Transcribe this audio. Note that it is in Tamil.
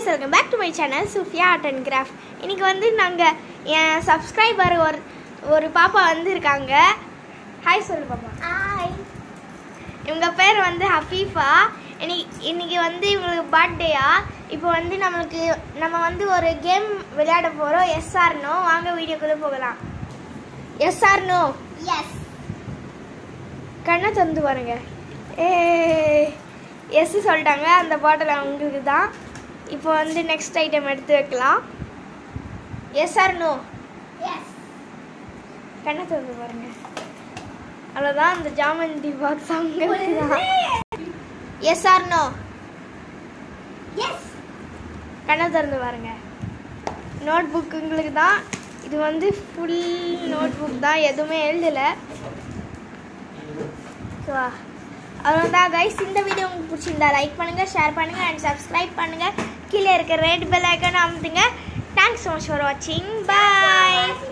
guys welcome back to my channel Sufiya art and craft இன்னைக்கு வந்து நாங்கள் என் சப்ஸ்கிரைபர் ஒரு ஒரு பாப்பா வந்து இருக்காங்க ஹாய் சொல்லு பாப்பா ஹாய் இவங்க பேர் வந்து ஹஃபீஃபா இன்னைக்கு இன்னைக்கு வந்து இவங்களுக்கு பர்த்டேயா இப்போ வந்து நம்மளுக்கு நம்ம வந்து ஒரு கேம் விளையாட போகிறோம் எஸ்ஆர்னோ வாங்க வீடியோக்குள்ளே போகலாம் எஸ்ஆர்னோ எஸ் கண்ணை திறந்து பாருங்க ஏ எஸ் சொல்லிட்டாங்க அந்த பாட்டில் அவங்களுக்கு தான் இப்போ வந்து நெக்ஸ்ட் ஐட்டம் எடுத்து வைக்கலாம் எஸ் ஆர் நோ எஸ் கண்ணை திறந்து பாருங்க அவ்வளோதான் அந்த ஜாமந்தி பாக்ஸ் அவங்களுக்கு தான் எஸ் ஆர் நோ எஸ் கண்ணை திறந்து பாருங்க நோட் புக் உங்களுக்கு தான் இது வந்து ஃபுல் நோட் புக் தான் எதுவுமே எழுதலை ஸோ அவ்வளோதான் கைஸ் இந்த வீடியோ உங்களுக்கு பிடிச்சிருந்தா லைக் பண்ணுங்கள் ஷேர் பண்ணுங்கள் அண்ட் சப்ஸ்கிரைப் பண்ணுங்கள் கீழே இருக்க ரெட் பெல் ஐக்கன் அமுத்துங்க தேங்க்ஸ் ஸோ மச் ஃபார் வாட்சிங் பாய்